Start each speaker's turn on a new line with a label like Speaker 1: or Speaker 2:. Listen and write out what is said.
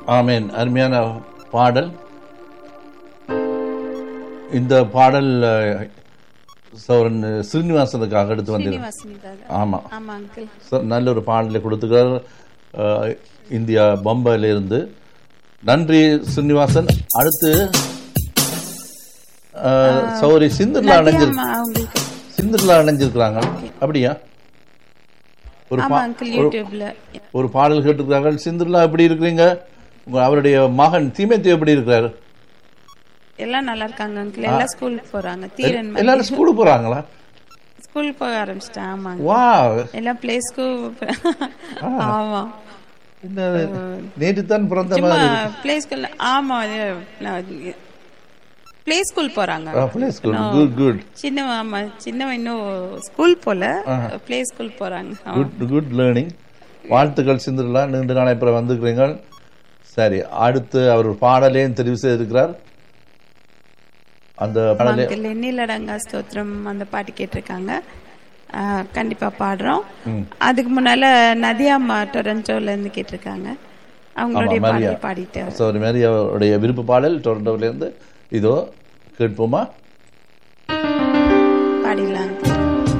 Speaker 1: ஆமேன் அருமையான பாடல் இந்த பாடல் அஹ், சௌரன் ஸ்ரீனிவாசனுக்காக எடுத்து வந்தது
Speaker 2: ஸ்ரீனிவாசனிக்காக
Speaker 1: ஆமா
Speaker 2: ஆமா அங்கிள்
Speaker 1: சார் நல்ல ஒரு பாடலை கொடுத்துக்கிறார் அஹ், இந்தியா பம்பாயில இருந்து நன்றி ஸ்ரீனிவாசன் அடுத்து அஹ், சௌரி சிந்துர்லா அடைஞ்சிரு
Speaker 2: ஆமா அவங்களுக்கு
Speaker 1: சிந்துர்லா அடைஞ்சிருக்கிறாங்க அப்படியா ஒரு
Speaker 2: ஆமா
Speaker 1: பா
Speaker 2: அங்கிள் யூடியூப்ல
Speaker 1: ஒரு பாடல் கேட்டிருக்கிறார்கள் சிந்துர்லா எப்படி இருக்கிறீங்க உங்க அவருடைய மகன் தீமேத்தி எப்படி இருக்கிறாரு
Speaker 2: எல்லாம் நல்லா இருக்காங்க அங்கிள் எல்லாம் ஸ்கூலுக்கு போறாங்க தீரன்
Speaker 1: எல்லாரும் ஸ்கூலுக்கு போறாங்களா
Speaker 2: ஸ்கூல் போக ஆரம்பிச்சிட்டேன் ஆமாங்க
Speaker 1: வா
Speaker 2: எல்லாம் பிளே ஸ்கூல் ஆமா
Speaker 1: இந்த நேற்று தான் பிறந்த
Speaker 2: சும்மா
Speaker 1: மாதிரி
Speaker 2: பிளே ஸ்கூல்ல ஆமா பிளே ஸ்கூல் போறாங்க
Speaker 1: பிளே ஸ்கூல் குட் குட்
Speaker 2: சின்னவன் ஆமா சின்னவன் இன்னும் ஸ்கூல் போல பிளே ஸ்கூல் போறாங்க ஆமா.
Speaker 1: குட் குட் லேர்னிங் வாழ்த்துக்கள் சிந்துர்லா நீண்ட நாளை அப்புறம் வந்துக்கிறீங்க சரி அடுத்து அவர் ஒரு பாடலையும் தெரிவு செய்திருக்கிறார் அந்த பாடலை
Speaker 2: அங்கிள் எண்ணிலடங்கா ஸ்தோத்திரம் அந்த பாட்டு கேட்டிருக்காங்க ஆ, கண்டிப்பா பாடுறோம் அதுக்கு முன்னால நதியாம்மா டொரண்டோல இருந்து கேட்டிருக்காங்க அவங்களுடைய
Speaker 1: ஆமா, மரியா.
Speaker 2: பாடல் பாடிட்டு
Speaker 1: சௌரி மாதிரி அவருடைய விருப்ப பாடல் டொரண்டோவிலேருந்து இதோ கேட்போமா